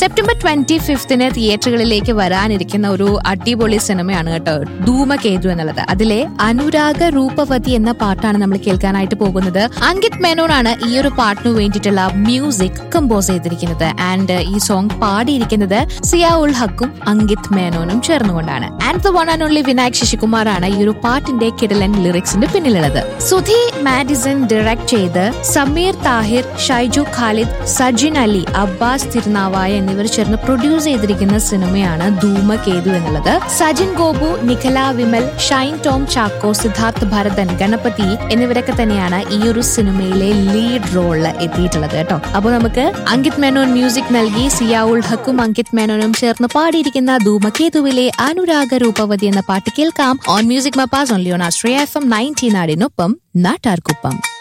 September twenty ഫിഫ്തിന് തിയേറ്ററുകളിലേക്ക് വരാനിരിക്കുന്ന ഒരു അടിപൊളി സിനിമയാണ് കേട്ടോ ധൂമകേതു എന്നുള്ളത് അതിലെ അനുരാഗ രൂപവതി എന്ന പാട്ടാണ് നമ്മൾ കേൾക്കാനായിട്ട് പോകുന്നത് അങ്കിത് മേനോനാണ് ഈ ഒരു പാട്ടിനു വേണ്ടിയിട്ടുള്ള മ്യൂസിക് കമ്പോസ് ചെയ്തിരിക്കുന്നത് ആൻഡ് ഈ സോങ് പാടിയിരിക്കുന്നത് സിയാ ഉൾ ഹക്കും അങ്കിത് മേനോനും ചേർന്നുകൊണ്ടാണ് and the one and only Vinayak ശശികുമാറാണ് ഈ ഒരു പാട്ടിന്റെ കിടലൻ ലിറിക്സിന്റെ പിന്നിലുള്ളത് സുധി മാഡിസൺ ഡയറക്ട് ചെയ്ത് സമീർ താഹിർ ഷൈജു ഖാലിദ് സജിൻ അലി അബ്ബാസ് തിരുനാവായ എന്നിവർ ചേർന്ന് പ്രൊഡ്യൂസ് ചെയ്തിരിക്കുന്ന സിനിമയാണ് ധൂമകേതു എന്നുള്ളത് സജിൻ ഗോപു നിഖല വിമൽ ഷൈൻ ടോം ചാക്കോ സിദ്ധാർത്ഥ് ഭരതൻ ഗണപതി എന്നിവരൊക്കെ തന്നെയാണ് ഈ ഒരു സിനിമയിലെ ലീഡ് റോളിൽ എത്തിയിട്ടുള്ളത് കേട്ടോ അപ്പോൾ നമുക്ക് അങ്കിത് മേനോൻ മ്യൂസിക് നൽകി സിയാഉൾ ഹക്കും അങ്കിത് മേനോനും ചേർന്ന് പാടിയിരിക്കുന്ന ധൂമകേതുവിലെ അനുരാഗ രൂപവതി എന്ന പാട്ട് കേൾക്കാം ഓൺ മ്യൂസിക് മപ്പാസ് only on Ashraya F M nineteen നാടിനൊപ്പം നാട്ടാർക്കുപ്പം